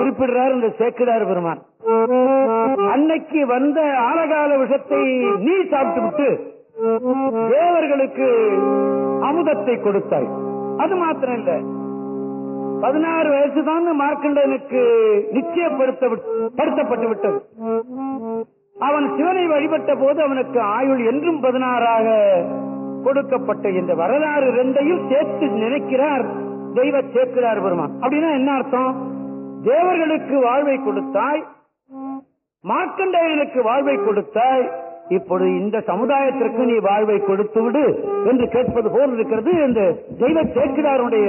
குறிப்பிடுறார் இந்த சேக்கிடார் பெருமான் அன்னைக்கு வந்த ஆலகால விஷத்தை நீ சாப்பிட்டு விட்டு தேவர்களுக்கு அமுதத்தை கொடுத்தாய் அது மாத்திரம் இல்ல பதினாறு வயசுதான் மார்க்கண்டனுக்கு நிச்சயப்படுத்த படுத்தப்பட்டு விட்டது அவன் சிவனை வழிபட்ட போது அவனுக்கு ஆயுள் என்றும் பதினாறாக கொடுக்கப்பட்ட இந்த வரலாறு ரெண்டையும் சேர்த்து நினைக்கிறார் தெய்வ சேர்க்கிறார் பெருமான் அப்படின்னா என்ன அர்த்தம் தேவர்களுக்கு வாழ்வை கொடுத்தாய் மார்க்கண்டேயனுக்கு வாழ்வை கொடுத்தாய் இப்பொழுது இந்த சமுதாயத்திற்கு நீ வாழ்வை கொடுத்து விடு என்று கேட்பது போல் இருக்கிறது இந்த தெய்வ சேர்க்கிறாருடைய